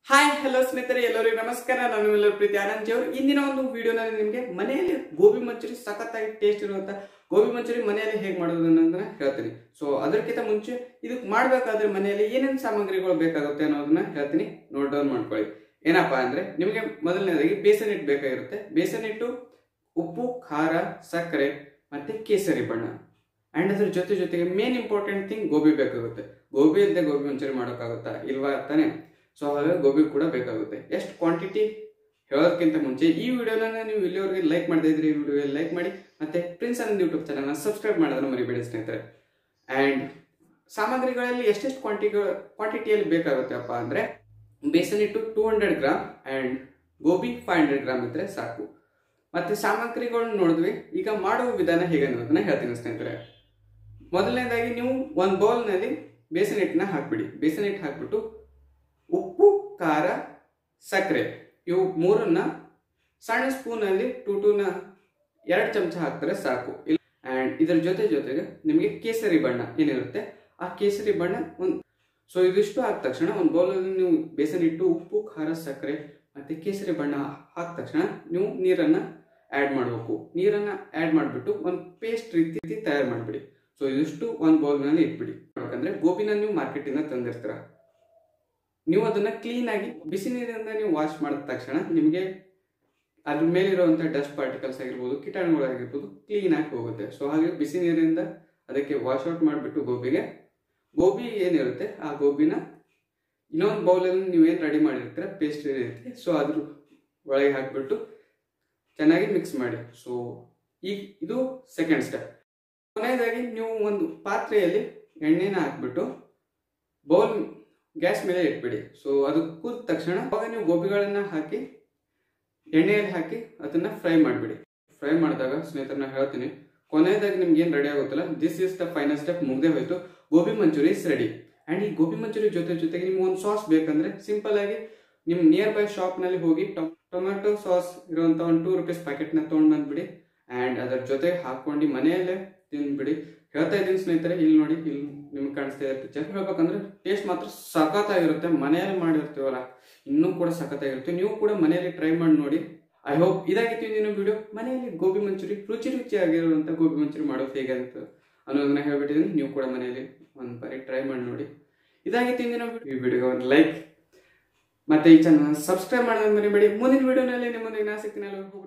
hi hello ಸ್ನೇಹಿತರೆ ಎಲ್ಲರಿಗೂ ನಮಸ್ಕಾರ ನಾನು ನಿಮ್ಮೆಲ್ಲರ ಪ್ರೀತಿ ಆನಂದ್ ಜಿ ಅವರು ಇಂದಿನ ಒಂದು ವಿಡಿಯೋನಲ್ಲಿ ನಿಮಗೆ ಮನೆಯಲ್ಲಿ ಗೋಬಿ ಮಂಚೂರಿ ಸಖತ್ತಾಗಿ ಟೇಸ್ಟ್ ಇರುವಂತ ಗೋಬಿ ಮಂಚೂರಿ ಮನೆಯಲ್ಲಿ ಹೇಗೆ ಮಾಡೋದು ಅನ್ನೋದನ್ನ ಹೇಳ್ತೀನಿ ಸೊ ಅದಕ್ಕಿಂತ ಮುಂಚೆ ಇದಕ್ಕೆ ಮಾಡಬೇಕಾದ್ರೆ ಮನೆಯಲ್ಲಿ ಏನೇನು ಸಾಮಗ್ರಿಗಳು ಬೇಕಾಗುತ್ತೆ ಅನ್ನೋದನ್ನ ಹೇಳ್ತೀನಿ ನೋಟ್ ಡೌನ್ ಮಾಡ್ಕೊಳ್ಳಿ ಏನಪ್ಪಾ ಅಂದ್ರೆ ನಿಮಗೆ ಮೊದಲನೇದಾಗಿ ಬೇಸನ್ ಹಿಟ್ಟು ಬೇಕಾಗಿರುತ್ತೆ ಬೇಸನ್ ಹಿಟ್ಟು ಉಪ್ಪು ಖಾರ ಸಕ್ಕರೆ ಮತ್ತೆ ಕೇಸರಿ ಬಣ್ಣ ಅಂಡ್ ಅದ್ರ ಜೊತೆ ಜೊತೆಗೆ ಮೇನ್ ಇಂಪಾರ್ಟೆಂಟ್ ಥಿಂಗ್ ಗೋಬಿ ಬೇಕಾಗುತ್ತೆ ಗೋಬಿ ಇಲ್ಲದೆ ಗೋಬಿ ಮಂಚೂರಿ ಮಾಡೋಕ್ಕಾಗುತ್ತಾ ಇಲ್ವಾ ತಾನೆ ಸೊ ಹಾಗಾಗಿ ಗೋಬಿ ಕೂಡ ಬೇಕಾಗುತ್ತೆ ಎಷ್ಟು ಕ್ವಾಂಟಿಟಿ ಹೇಳೋದಕ್ಕಿಂತ ಮುಂಚೆ ಈ ವಿಡಿಯೋನ ನೀವು ಇಲ್ಲಿವರೆಗೆ ಲೈಕ್ ಮಾಡದೇ ಇದ್ರೆ ಈ ವಿಡಿಯೋ ಲೈಕ್ ಮಾಡಿ ಮತ್ತೆ ಪ್ರಿನ್ಸ್ ಅನ್ನೋ ಯೂಟ್ಯೂಬ್ ಚಾನಲ್ನ ಸಬ್ಸ್ಕ್ರೈಬ್ ಮಾಡೋದನ್ನ ಮರಿಬೇಡಿ ಸ್ನೇಹಿತರೆ ಆ್ಯಂಡ್ ಸಾಮಗ್ರಿಗಳಲ್ಲಿ ಎಷ್ಟೆಷ್ಟು ಕ್ವಾಂಟಿಗಳು ಕ್ವಾಂಟಿಟಿಯಲ್ಲಿ ಬೇಕಾಗುತ್ತೆಪ್ಪ ಅಂದರೆ ಬೇಸನ್ ಹಿಟ್ಟು two hundred gram and gobi five hundred gram ಇದ್ರೆ ಸಾಕು ಮತ್ತೆ ಸಾಮಗ್ರಿಗಳನ್ನ ನೋಡಿದ್ವಿ ಈಗ ಮಾಡುವ ವಿಧಾನ ಹೇಗೆ ಅನ್ನೋದನ್ನ ಹೇಳ್ತೀನಿ ಸ್ನೇಹಿತರೆ ಮೊದಲನೇದಾಗಿ ನೀವು ಒಂದು ಬೌಲ್ನಲ್ಲಿ ಬೇಸನ್ ಹಿಟ್ಟನ್ನ ಹಾಕ್ಬಿಡಿ ಬೇಸನ್ ಹಿಟ್ಟು ಹಾಕ್ಬಿಟ್ಟು ಉಪ್ಪು ಖಾರ ಸಕ್ಕರೆ ಇವು ಮೂರನ್ನ ಸಣ್ಣ ಸ್ಪೂನಲ್ಲಿ ಟೂ ಟೂನ ಎರಡು ಚಮಚ ಹಾಕಿದ್ರೆ ಸಾಕು ಇಲ್ಲ ಆ್ಯಂಡ್ ಇದರ ಜೊತೆ ಜೊತೆಗೆ ನಿಮಗೆ ಕೇಸರಿ ಬಣ್ಣ ಏನಿರುತ್ತೆ ಆ ಕೇಸರಿ ಬಣ್ಣ ಒಂದು ಸೊ ಇದಿಷ್ಟು ಆದ ತಕ್ಷಣ ಒಂದು ಬೌಲಲ್ಲಿ ನೀವು ಬೇಸನ್ ಇಟ್ಟು ಉಪ್ಪು ಖಾರ ಸಕ್ಕರೆ ಮತ್ತು ಕೇಸರಿ ಬಣ್ಣ ಹಾಕಿದ ತಕ್ಷಣ ನೀವು ನೀರನ್ನು ಆ್ಯಡ್ ಮಾಡಬೇಕು ನೀರನ್ನು ಆ್ಯಡ್ ಮಾಡಿಬಿಟ್ಟು ಒಂದು ಪೇಸ್ಟ್ ರೀತಿ ತಯಾರು ಮಾಡಿಬಿಡಿ ಸೊ ಇದಿಷ್ಟು ಒಂದು ಬೌಲ್ನಲ್ಲಿ ಇಟ್ಬಿಡಿ ಯಾಕಂದ್ರೆ ಗೋಬಿನ ನೀವು ಮಾರ್ಕೆಟಿಂದ ತಂದಿರ್ತೀರ ನೀವು ಅದನ್ನ ಕ್ಲೀನ್ ಆಗಿ ಬಿಸಿ ನೀರಿಂದ ನೀವು ವಾಶ್ ಮಾಡಿದ ತಕ್ಷಣ ನಿಮಗೆ ಅದ್ರ ಮೇಲಿರುವಂಥ ಡಸ್ಟ್ ಪಾರ್ಟಿಕಲ್ಸ್ ಆಗಿರ್ಬೋದು ಕೀಟಾಣುಗಳಾಗಿರ್ಬೋದು ಕ್ಲೀನ್ ಆಗಿ ಹೋಗುತ್ತೆ ಸೊ ಹಾಗೆ ಬಿಸಿ ನೀರಿಂದ ಅದಕ್ಕೆ ವಾಶ್ ಔಟ್ ಮಾಡಿಬಿಟ್ಟು ಗೋಬಿಗೆ ಗೋಬಿ ಏನಿರುತ್ತೆ ಆ ಗೋಬಿನ ಇನ್ನೊಂದು ಬೌಲಲ್ಲಿ ನೀವೇನು ರೆಡಿ ಮಾಡಿರ್ತೀರ ಪೇಸ್ಟ್ ಇರುತ್ತೆ ಸೊ ಅದ್ರ ಒಳಗೆ ಹಾಕಿಬಿಟ್ಟು ಚೆನ್ನಾಗಿ ಮಿಕ್ಸ್ ಮಾಡಿ ಸೊ ಈಗ ಇದು ಸೆಕೆಂಡ್ ಸ್ಟೆಪ್ ಕೊನೆಯದಾಗಿ ನೀವು ಒಂದು ಪಾತ್ರೆಯಲ್ಲಿ ಎಣ್ಣೆನ ಹಾಕ್ಬಿಟ್ಟು ಬೌಲ್ ಗ್ಯಾಸ್ ಮೇಲೆ ಇಟ್ಬಿಡಿ ಸೊ ಅದು ಕೂದ ತಕ್ಷಣ ಅವಾಗ ನೀವು ಗೋಬಿಗಳನ್ನ ಹಾಕಿ ಎಣ್ಣೆಯಲ್ಲಿ ಹಾಕಿ ಅದನ್ನ ಫ್ರೈ ಮಾಡಿಬಿಡಿ ಫ್ರೈ ಮಾಡಿದಾಗ ಸ್ನೇಹಿತರನ್ನ ಹೇಳ್ತೀನಿ ಕೊನೆಯದಾಗಿ ನಿಮ್ಗೆ ಏನು ರೆಡಿ ಆಗುತ್ತಲ್ಲ this is the final step ಮುಗ್ದೇ ಹೋಯ್ತು gobi Manchurian is ready and ಈ ಗೋಬಿ ಮಂಚೂರಿ ಜೊತೆ ಜೊತೆಗೆ ನಿಮ್ಗೆ ಒಂದು ಸಾಸ್ ಬೇಕಂದ್ರೆ ಸಿಂಪಲ್ ಆಗಿ ನಿಮ್ಮ ನಿಯರ್ ಬೈ ಶಾಪ್ನಲ್ಲಿ ಹೋಗಿ ಟೊಮ್ಯಾಟೊ ಸಾಸ್ ಇರುವಂಥ ಒಂದು ಟೂ ರುಪೀಸ್ ಪ್ಯಾಕೆಟ್ನ ತೊಗೊಂಡು ಬಂದ್ಬಿಡಿ ಆ್ಯಂಡ್ ಅದರ ಜೊತೆ ಹಾಕೊಂಡು ಮನೆಯಲ್ಲೇ ತಿಂದ್ಬಿಡಿ ಹೇಳ್ತಾ ಇದ್ದೀನಿ ಸ್ನೇಹಿತರೆ ಇಲ್ಲಿ ನೋಡಿ ಇಲ್ಲಿ ನಿಮ್ಗೆ ಕಾಣಿಸ್ತಾ ಇದೆ ಪಿಕ್ಚರ್ ಹೇಳ್ಬೇಕಂದ್ರೆ ಟೇಸ್ಟ್ ಮಾತ್ರ ಸಖತ್ತಾಗಿರುತ್ತೆ ಮನೆಯಲ್ಲಿ ಮಾಡಿರ್ತೀವಲ್ಲ ಇನ್ನೂ ಕೂಡ ಸಖತ್ತಾಗಿರುತ್ತೆ ನೀವು ಕೂಡ ಮನೆಯಲ್ಲಿ ಟ್ರೈ ಮಾಡಿ ನೋಡಿ ಐ ಹೋಪ್ ಇದಾಗಿತ್ತು ಇಂದಿನ ವಿಡಿಯೋ ಮನೆಯಲ್ಲಿ ಗೋಬಿ ಮಂಚೂರಿ ರುಚಿ ರುಚಿಯಾಗಿರುವಂಥ ಗೋಬಿ ಮಂಚೂರಿ ಮಾಡೋದು ಹೇಗೆ ಅಂತ ಅನ್ನೋದನ್ನ ಹೇಳ್ಬಿಟ್ಟಿದ್ದೀನಿ ನೀವು ಕೂಡ ಮನೆಯಲ್ಲಿ ಒಂದು ಬಾರಿ ಟ್ರೈ ಮಾಡಿ ನೋಡಿ ಇದಾಗಿತ್ತು ಇಂದಿನ ವಿಡಿಯೋ ಈ ವಿಡಿಯೋಗೆ ಒಂದು ಲೈಕ್ ಮತ್ತೆ ಈ ಚಾನಲ್ ಸಬ್ಸ್ಕ್ರೈಬ್ ಮಾಡೋದನ್ನ ಮರಿಬೇಡಿ ಮುಂದಿನ ವಿಡಿಯೋನಲ್ಲಿ ನಿಮ್ಮೊಂದಿಗೆ ನಾ ಸಿಗ್ತೀನಿ